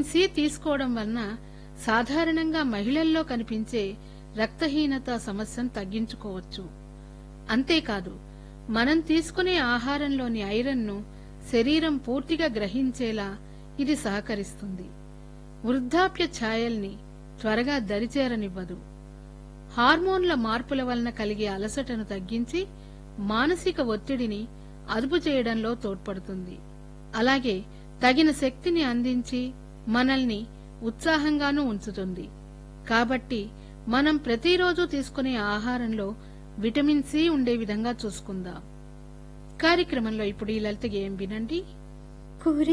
C తీసుకోవడం వలన సాధారణంగా మహిళల్లో కనిపించే రక్తహీనత సమస్యను తగ్గించుకోవచ్చు అంతేకాదు మనం తీసుకునే ఆహారంలోని ఐరన్ను శరీరం పూర్తిగా గ్రహించేలా ఇది సహకరిస్తుంది వృద్ధాప్య ఛాయల్ని త్వరగా దరిచేరనివ్వదు హార్మోన్ల మార్పుల వలన కలిగే అలసటను తగ్గించి మానసిక ఒత్తిడిని అదుపు చేయడంలో తోడ్పడుతుంది అలాగే తగిన శక్తిని అందించి మనల్ని ఉత్సాహంగానూ ఉంచుతుంది కాబట్టి మనం ప్రతిరోజు తీసుకునే ఆహారంలో విటమిన్ సి ఉండే విధంగా చూసుకుందాం కార్యక్రమంలో ఇప్పుడు ఈ లలిత గేయం వినండి కురి